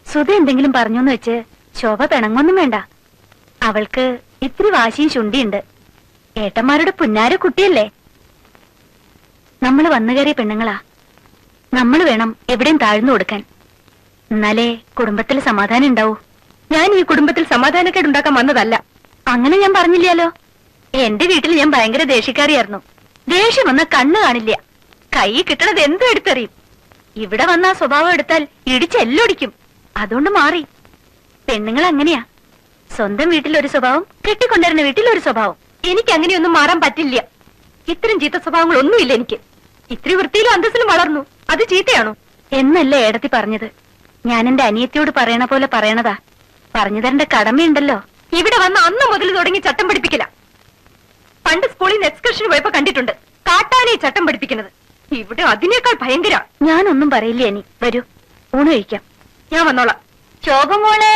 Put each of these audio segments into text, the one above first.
സുധ എന്തെങ്കിലും പറഞ്ഞോന്ന് വെച്ച് ശോഭ പിണങ്ങൊന്നും വേണ്ട അവൾക്ക് ഇത്തിരി വാശിയും ചുണ്ടിയുണ്ട് ഏട്ടന്മാരുടെ പുന്നാര കുട്ടിയല്ലേ നമ്മൾ വന്നു കയറിയ പെണ്ണുങ്ങളാ നമ്മൾ വേണം എവിടെയും താഴ്ന്നു കൊടുക്കാൻ എന്നാലേ കുടുംബത്തിൽ സമാധാനം ഉണ്ടാവൂ ഞാൻ ഈ കുടുംബത്തിൽ സമാധാനക്കേട് ഉണ്ടാക്കാൻ വന്നതല്ല അങ്ങനെ ഞാൻ പറഞ്ഞില്ലല്ലോ എന്റെ വീട്ടിൽ ഞാൻ ഭയങ്കര ദേഷ്യക്കാരിയായിരുന്നു ദേഷ്യം വന്ന കണ്ണ് കാണില്ല കൈ കിട്ടണത് എന്തും എടുത്തെറിയും ഇവിടെ വന്ന ആ സ്വഭാവം എടുത്താൽ ഇടിച്ചെല്ലൊടിക്കും അതുകൊണ്ട് മാറി പെണ്ണുങ്ങൾ അങ്ങനെയാ സ്വന്തം വീട്ടിൽ ഒരു സ്വഭാവം കെട്ടിക്കൊണ്ടിരുന്ന വീട്ടിൽ ഒരു സ്വഭാവം എനിക്ക് അങ്ങനെയൊന്നും മാറാൻ പറ്റില്ല ഇത്തരം ചീത്ത സ്വഭാവങ്ങളൊന്നുമില്ല എനിക്ക് ഇത്തിരി വൃത്തിയിലും അന്തസ്സിലും വളർന്നു അത് ചീത്തയാണോ എന്നല്ലേ ഏടത്തി പറഞ്ഞത് ഞാൻ എന്റെ അനിയത്തിയോട് പറയണ പോലെ പറയണതാ പറഞ്ഞു തരേണ്ട കടമയുണ്ടല്ലോ ഇവിടെ വന്ന അന്ന് മുതൽ തുടങ്ങി ചട്ടം പഠിപ്പിക്കില്ല പണ്ട് സ്കൂളിൽ നിന്ന് എക്സ്കർഷന് പോയപ്പോ കണ്ടിട്ടുണ്ട് കാട്ടാനെ ഈ ചട്ടം പഠിപ്പിക്കുന്നത് ഇവിടെ അതിനേക്കാൾ ഭയങ്കര ഞാനൊന്നും പറയില്ല ഇനി വരൂ ഊണ് കഴിക്കാം ഞാൻ വന്നോളാം ശോഭമോളെ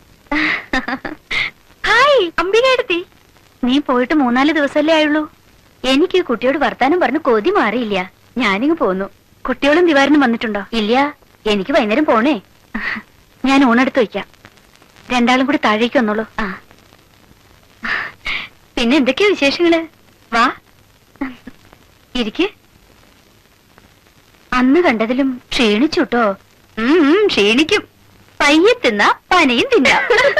ഹായ് അംബിക എടുത്തി നീ പോയിട്ട് മൂന്നാല് ദിവസമല്ലേ ആയുള്ളൂ എനിക്ക് ഈ കുട്ടിയോട് വർത്താനം പറഞ്ഞ് കൊതി മാറിയില്ല ഞാനിങ്ങ് പോന്നു കുട്ടികളും ദിവാരനും വന്നിട്ടുണ്ടോ ഇല്ല എനിക്ക് വൈകുന്നേരം പോണേ ഞാൻ ഊണെടുത്ത് വയ്ക്കാം രണ്ടാളും കൂടി താഴേക്ക് വന്നോളൂ ആ പിന്നെ എന്തൊക്കെയാ വിശേഷങ്ങള് വാ ഇരിക്ക് അന്ന് കണ്ടതിലും ക്ഷീണിച്ചുട്ടോ ഉം, ഉം, ക്ഷീണിക്കും പയ്യെ തിന്ന പനയും തിന്നാം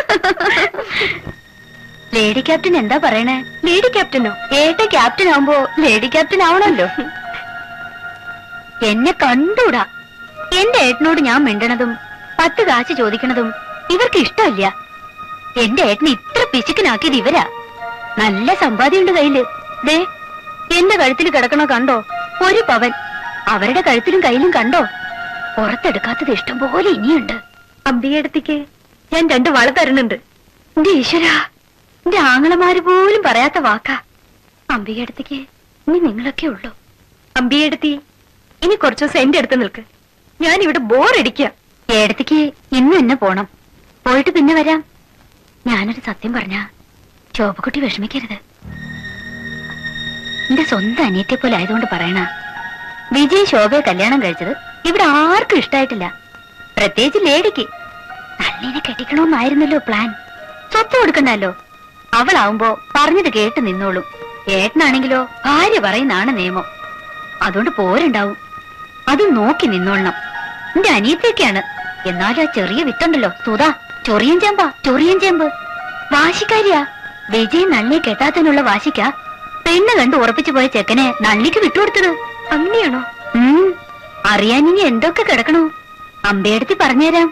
ലേഡി ക്യാപ്റ്റൻ എന്താ പറയണേ ലേഡി ക്യാപ്റ്റനോ ഏട്ട ക്യാപ്റ്റൻ ആവുമ്പോ ലേഡി ക്യാപ്റ്റൻ ആവണല്ലോ എന്നെ കണ്ടൂടാ എന്റെ ഏട്ടനോട് ഞാൻ മിണ്ടണതും പത്ത് കാശ് ചോദിക്കണതും ഇവർക്ക് ഇഷ്ടമില്ല എന്റെ ഏട്ടനെ ഇത്ര പിശുക്കനാക്കിയത് ഇവരാ നല്ല സമ്പാദ്യമുണ്ട് കയ്യില് ദേ എന്റെ കഴുത്തിൽ കിടക്കണ കണ്ടോ ഒരു പവൻ അവരുടെ കഴുത്തിലും കയ്യിലും കണ്ടോ പുറത്തെടുക്കാത്തത് ഇഷ്ടം പോലെ ഇനിയുണ്ട് അമ്പികടുത്തേക്ക് ഞാൻ രണ്ട് വള തരുന്നുണ്ട് എന്റെ ഈശ്വര എന്റെ ആങ്ങളമാര് പോലും പറയാത്ത വാക്കാ അമ്പികടുത്തേക്ക് ഇനി നിങ്ങളൊക്കെ ഉള്ളൂ അമ്പികടുത്തി ഇനി കുറച്ചു ദിവസം എന്റെ അടുത്ത് നിൽക്ക് ഞാൻ ഇവിടെ ബോറടിക്കുക ഏടത്തേക്ക് ഇന്ന് എന്നെ പോണം പോയിട്ട് പിന്നെ വരാം ഞാനൊരു സത്യം പറഞ്ഞ ശോഭക്കുട്ടി വിഷമിക്കരുത് എന്റെ സ്വന്തം അനിയത്തെ പോലെ ആയതുകൊണ്ട് പറയണ വിജയ് ശോഭയെ കല്യാണം കഴിച്ചത് ഇവിടെ ആർക്കും ഇഷ്ടായിട്ടില്ല പ്രത്യേകിച്ച് ലേഡിക്ക് നല്ലിനെ കെട്ടിക്കണമെന്നായിരുന്നല്ലോ പ്ലാൻ സ്വത്ത് കൊടുക്കണ്ടല്ലോ അവളാവുമ്പോ പറഞ്ഞത് കേട്ട് നിന്നോളും ഏട്ടനാണെങ്കിലോ ഭാര്യ പറയുന്നാണ് നിയമം അതുകൊണ്ട് പോരുണ്ടാവും അത് നോക്കി നിന്നോളണം എന്റെ അനിയത്തിയൊക്കെയാണ് എന്നാലും ആ ചെറിയ വിത്തുണ്ടല്ലോ സുധാ ചൊറിയൻ ചേമ്പാ ചൊറിയൻ ചേമ്പ് വാശിക്കാരിയാ വിജയ് നള്ളിയെ കെട്ടാത്തതിനുള്ള വാശിക്കാ പെണ്ണ് കണ്ട് ഉറപ്പിച്ചു പോയ ചെക്കനെ നള്ളിക്ക് വിട്ടുകൊടുത്തത് അങ്ങനെയാണോ ഉം അറിയാൻ ഇനി എന്തൊക്കെ കിടക്കണോ അമ്പയടുത്തി പറഞ്ഞുതരാം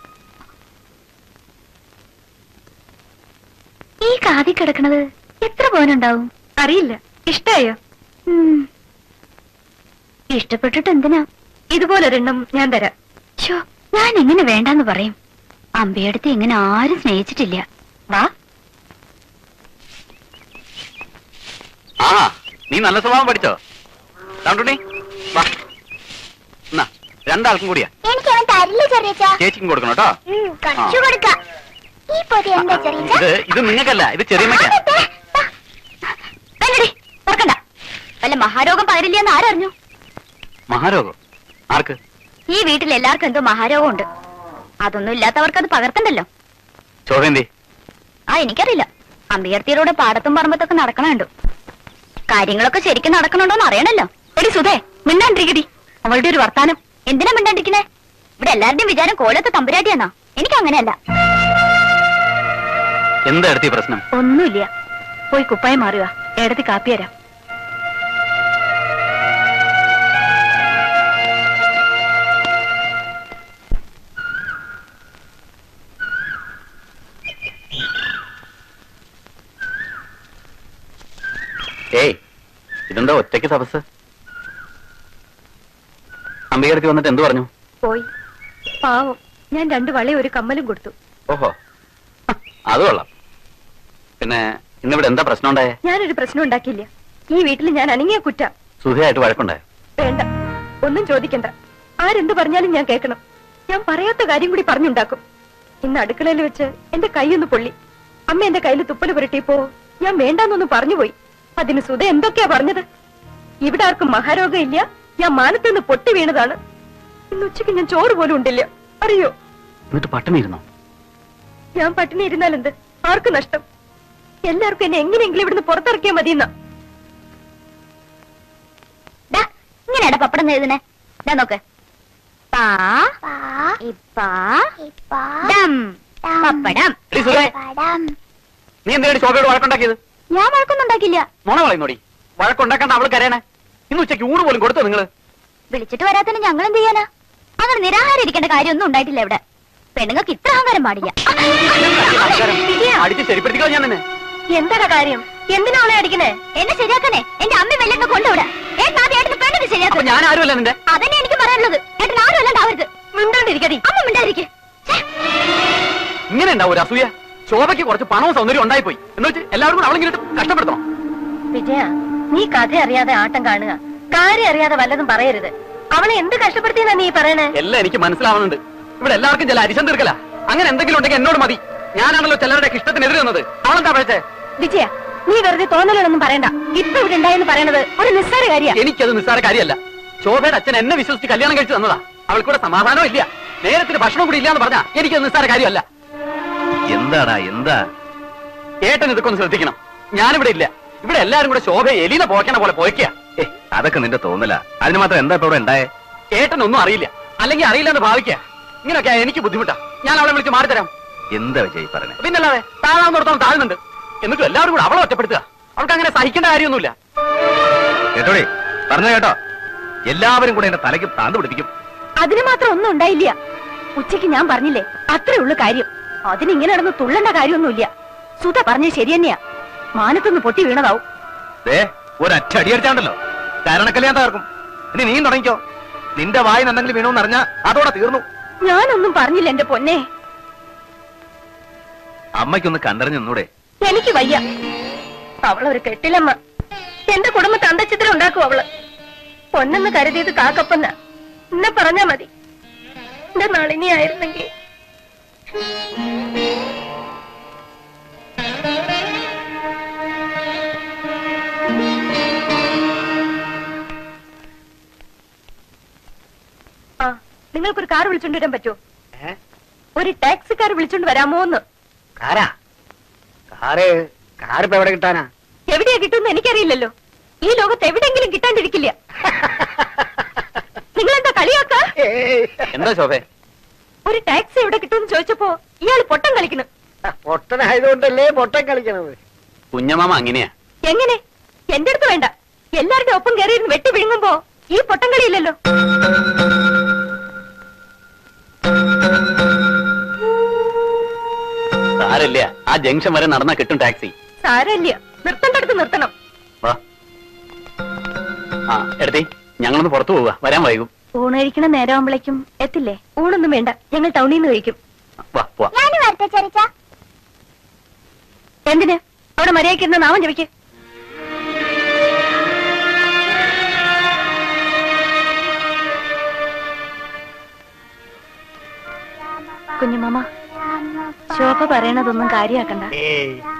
ഈ കാതി കിടക്കണത് എത്ര പോനുണ്ടാവും അറിയില്ല ഇഷ്ടായോ ഇഷ്ടപ്പെട്ടിട്ട് എന്തിനാ ഇതുപോലൊരെണ്ണം ഞാൻ തരാം ഷോ ഞാൻ എങ്ങനെ വേണ്ടാന്ന് പറയും അമ്പയടുത്ത് ഇങ്ങനെ ആരും സ്നേഹിച്ചിട്ടില്ല വാ ആ നീ നല്ല സ്വഭാവം പഠിച്ചോ കണ്ടുണ്ണി വാ എന്നാ രണ്ടാൾക്കും കൂടിയാ എനിക്ക് അവൻ തരില്ല ചെറിയച്ചാ ചേച്ചിക്കും കൊടുക്കണം കേട്ടോ കുറച്ചു കൊടുക്കാം ഈ പൊതി എന്താ ചെറിയച്ച ഇത് ഇത് നിങ്ങൾക്കല്ല ഇത് ചെറിയമ്മയ്ക്കാ വേണ്ടടി തുറക്കണ്ട വല്ല മഹാരോഗം പകരില്ലെന്ന് ആരറിഞ്ഞു മഹാരോഗം ആർക്ക് ഈ വീട്ടിൽ എല്ലാവർക്കും എന്തോ മഹാരോഗം ഉണ്ട് അതൊന്നും ഇല്ലാത്തവർക്ക് അത് പകർത്തണ്ടല്ലോ ചോദ്യന്തി ആ എനിക്കറിയില്ല അമ്പിയർത്തിയുടെ പാടത്തും പറമ്പത്തൊക്കെ നടക്കണുണ്ട് കാര്യങ്ങളൊക്കെ ശരിക്കും നടക്കണുണ്ടോന്ന് അറിയണല്ലോ എടി സുധേ മിണ്ടാണ്ടിരിക്കടി അവളുടെ ഒരു വർത്താനം എന്തിനാ മിണ്ടാണ്ടിരിക്കണേ ഇവിടെ എല്ലാവരുടെയും വിചാരം കോലത്തെ തമ്പുരാട്ടിയാന്നാ എനിക്ക് അങ്ങനെയല്ല എന്താ എടുത്തി പ്രശ്നം ഒന്നുമില്ല പോയി കുപ്പായം മാറുക ഏടത്തി കാപ്പി തരാം ഏയ് ഇതെന്താ ഒറ്റയ്ക്ക് തപസ് അമ്പികടുത്ത് വന്നിട്ട് എന്ത് പറഞ്ഞു പോയി പാവം ഞാൻ രണ്ട് വളയും ഒരു കമ്മലും കൊടുത്തു ഓഹോ ഹ, അത് കൊള്ളാം പിന്നെ ഇന്നിവിടെ എന്താ പ്രശ്നം ഉണ്ടായേ ഞാനൊരു പ്രശ്നം ഉണ്ടാക്കിയില്ല ഈ വീട്ടിൽ ഞാൻ അനങ്ങിയ കുറ്റ സുഖമായിട്ട് വഴക്കുണ്ടായോ വേണ്ട ഒന്നും ചോദിക്കണ്ട ആരെന്ത് പറഞ്ഞാലും ഞാൻ കേൾക്കണം ഞാൻ പറയാത്ത കാര്യം കൂടി പറഞ്ഞുണ്ടാക്കും ഇന്ന് അടുക്കളയിൽ വെച്ച് എന്റെ കൈയൊന്ന് പൊള്ളി അമ്മ എന്റെ കയ്യിൽ തുപ്പല് പുരട്ടിയപ്പോ ഞാൻ വേണ്ടാന്നൊന്ന് പറഞ്ഞുപോയി അതിന് സുധ എന്തൊക്കെയാ പറഞ്ഞത് ഇവിടെ ആർക്കും മഹാരോഗം ഇല്ല ഞാൻ മാനത്ത് നിന്ന് പൊട്ടി വീണതാണ് ഇന്ന് ഉച്ചയ്ക്ക് ഞാൻ ചോറ് പോലും ഉണ്ടില്ല അറിയോ എന്നിട്ട് പട്ടിണി ഇരുന്നോ ഞാൻ പട്ടിണി ഇരുന്നാൽ എന്ത് ആർക്കും നഷ്ടം എല്ലാവർക്കും എന്നെ എങ്ങനെയെങ്കിലും ഇവിടുന്ന് പുറത്തിറക്കിയാൽ മതിയെന്ന ഇങ്ങനെയാടാ പപ്പടം എഴുതണേ ഇതാ നോക്ക് പാ ഇപ്പാ ഡം പപ്പടം എടീ സുധേ, പടം നീ എന്തിനാണ് ശോഭയോട് വഴക്കുണ്ടാക്കിയത് ഞാൻ വഴക്കൊന്നുണ്ടാക്കില്ല മോണ പറയുന്നോടി വഴക്കുണ്ടാക്കാണ്ട് അവൾ കരയണേ ഇന്ന് ഉച്ചയ്ക്ക് ഊണ് പോലും കൊടുത്തോ നിങ്ങള് വിളിച്ചിട്ട് വരാത്തതിന് ഞങ്ങൾ എന്ത് ചെയ്യാനാ അങ്ങനെ നിരാഹാരം ഇരിക്കേണ്ട കാര്യമൊന്നും ഉണ്ടായിട്ടില്ല ഇവിടെ പെണ്ണുങ്ങൾക്ക് ഇത്ര അഹങ്കാരം പാടില്ല അടിച്ച് ശരിപ്പെടുത്തിക്കോ ഞാൻ നിന്നെ എന്താടാ കാര്യം എന്തിനാ അവളെ അടിക്കണേ എന്നെ ശരിയാക്കണേ എന്റെ അമ്മ വെള്ളൊക്കെ കൊണ്ടുവിടെ ഏട്ടൻ ആദ്യം ഏട്ടന് പെണ്ണിന് അപ്പൊ ശരിയാക്കും ഞാൻ ആരുമല്ല നിന്റെ അതന്നെ എനിക്ക് പറയാനുള്ളത് ഏട്ടൻ ആരും അല്ലാണ്ടാവരുത് മിണ്ടാണ്ടിരിക്കടി അമ്മ മിണ്ടായിരിക്കെ ഇങ്ങനെ ഉണ്ടാവും ഒരു അസൂയ ശോഭയ്ക്ക് കുറച്ച് പണവും സൗന്ദര്യം ഉണ്ടായിപ്പോയി എന്ന് വെച്ച് എല്ലാവരും കൂടെ അവളിങ്ങനെ കഷ്ടപ്പെടുത്തണം വിജയ നീ കഥ അറിയാതെ ആട്ടം കാണുക കാര്യം അറിയാതെ വല്ലതും പറയരുത് അവളെ എന്ത് കഷ്ടപ്പെടുത്തിയെന്നാ നീ പറയണേ എല്ലാം എനിക്ക് മനസ്സിലാവുന്നുണ്ട് ഇവിടെ എല്ലാവർക്കും ചില അരിശം തീർക്കല അങ്ങനെ എന്തെങ്കിലും ഉണ്ടെങ്കിൽ എന്നോട് മതി ഞാനാണല്ലോ ചിലരുടെ ഇഷ്ടത്തിനെതിരെ നിന്നത് അവളെന്താ പഴച്ചേ വിജയ നീ വെറുതെ തോന്നലുകളൊന്നും പറയണ്ട ഇപ്പൊ ഇവിടെ ഉണ്ടായെന്ന് പറയണത് ഒരു നിസ്സാര കാര്യ എനിക്കത് നിസ്സാര കാര്യമല്ല ശോഭയുടെ അച്ഛൻ എന്നെ വിശ്വസിച്ച് കല്യാണം കഴിച്ചു തന്നതാ അവൾക്കൂടെ സമാധാനം ഇല്ല നേരത്തിന് ഭക്ഷണം കൂടി ഇല്ലാന്ന് പറഞ്ഞാ എനിക്കത് നിസ്സാര കാര്യമല്ല എന്താടാ എന്താ ഏട്ടൻ ഇതൊക്കെ ഒന്ന് ശ്രദ്ധിക്കണം ഞാനിവിടെ ഇല്ല ഇവിടെ എല്ലാരും കൂടെ ശോഭയെ എലിനെ പോക്കണ പോലെ പോയിക്കുക ഏ അതൊക്കെ നിന്റെ തോന്നല അതിന് മാത്രം എന്താ ഇപ്പൊ ഇവിടെ ഉണ്ടായേ ഏട്ടൻ ഒന്നും അറിയില്ല അല്ലെങ്കിൽ അറിയില്ല എന്ന് ഭാവിക്കുക ഇങ്ങനെയൊക്കെ എനിക്ക് ബുദ്ധിമുട്ടാ ഞാൻ അവളെ വിളിച്ച് മാറിത്തരാം എന്താ വിജയ് പറഞ്ഞേ പിന്നല്ലാതെ താഴാവുന്നിടത്തോളം താഴ്ന്നുണ്ട് എന്നിട്ടും എല്ലാവരും കൂടെ അവളെ ഒറ്റപ്പെടുത്തുക അവൾക്ക് അങ്ങനെ സഹിക്കേണ്ട കാര്യമൊന്നുമില്ല കേട്ടോടി പറഞ്ഞു കേട്ടോ എല്ലാവരും കൂടെ എന്റെ തലയ്ക്ക് താന്ത് പിടിപ്പിക്കും അതിന് മാത്രം ഒന്നും ഉണ്ടായില്ല ഉച്ചയ്ക്ക് ഞാൻ പറഞ്ഞില്ലേ അത്രേ ഉള്ളു കാര്യം അതിനിങ്ങനെ നടന്ന് തുള്ളേണ്ട കാര്യമൊന്നുമില്ല സുധ പറഞ്ഞത് ശരി തന്നെയാ മാനത്തുനിന്ന് പൊട്ടി വീണതാവും ദേ ഒരൊറ്റ അടി അടിച്ചാണ്ടല്ലോ കാരണക്കല്ലേ ഞാൻ തകർക്കും ഇനി നീ തുടങ്ങിക്കോ നിന്റെ വായി എന്തെങ്കിലും വീണോന്ന് അറിഞ്ഞാ അതോടെ തീർന്നു ഞാനൊന്നും പറഞ്ഞില്ല എന്റെ പൊന്നെ അമ്മയ്ക്കൊന്ന് കണ്ടറിഞ്ഞു നിന്നൂടെ എനിക്ക് വയ്യ അവളൊരു കെട്ടിലമ്മ എന്റെ കുടുംബത്തെ അന്തച്ചിത്രം ഉണ്ടാക്കും അവള് പൊന്നെന്ന് കരുതിയത് കാക്കപ്പന്ന എന്നെ പറഞ്ഞാ മതി എന്റെ നളിനി ആയിരുന്നെങ്കിൽ ആ നിങ്ങൾക്കൊരു കാർ വിളിച്ചോണ്ട് വരാൻ പറ്റുമോ ഒരു ടാക്സിക്കാർ വിളിച്ചോണ്ട് വരാമോ എന്ന് കാരാ കാറ് കാറിപ്പോ എവിടെ കിട്ടാനാ എവിടെയാ കിട്ടുമെന്ന് എനിക്കറിയില്ലല്ലോ ഈ ലോകത്ത് എവിടെങ്കിലും കിട്ടാണ്ടിരിക്കില്ല നിങ്ങളെന്താ കളിയാക്ക എന്താ ശോഭേ ഒരു ടാക്സി എവിടെ കിട്ടുമെന്ന് ചോദിച്ചപ്പോ ഇയാള് പൊട്ടം കളിക്കുന്നു പൊട്ടനായതുകൊണ്ടല്ലേ പൊട്ടൻ കളിക്കണത് കുഞ്ഞമാമ അങ്ങനെയാ എങ്ങനെ എന്റെ അടുത്ത് വേണ്ട എല്ലാവരുടെ ഒപ്പം കയറിയിരുന്ന് വെട്ടി വിഴുങ്ങുമ്പോ ഈ പൊട്ടം കളിയില്ലല്ലോ സാരല്ല ആ ജംഗ്ഷൻ വരെ നടന്നാ കിട്ടും ടാക്സി സാരല്ല നിർത്തേണ്ടടുത്ത് നിർത്തണം വാ ആ എടുത്തി ഞങ്ങളൊന്ന് പുറത്തു പോവുക വരാൻ വൈകും ഊണ് കഴിക്കണ നേരമാകുമ്പോഴേക്കും എത്തില്ലേ ഊണൊന്നും വേണ്ട ഞങ്ങൾ ടൗണിൽ നിന്ന് കഴിക്കും വാ പോവാ ഞാൻ വരട്ടെ ചെറിച്ച എന്തിന് അവിടെ മര്യാദയ്ക്ക് ഇരുന്ന് നാമം ജപിക്ക് കുഞ്ഞുമാമ ശോഭ പറയണതൊന്നും കാര്യാക്കണ്ട ഏയ്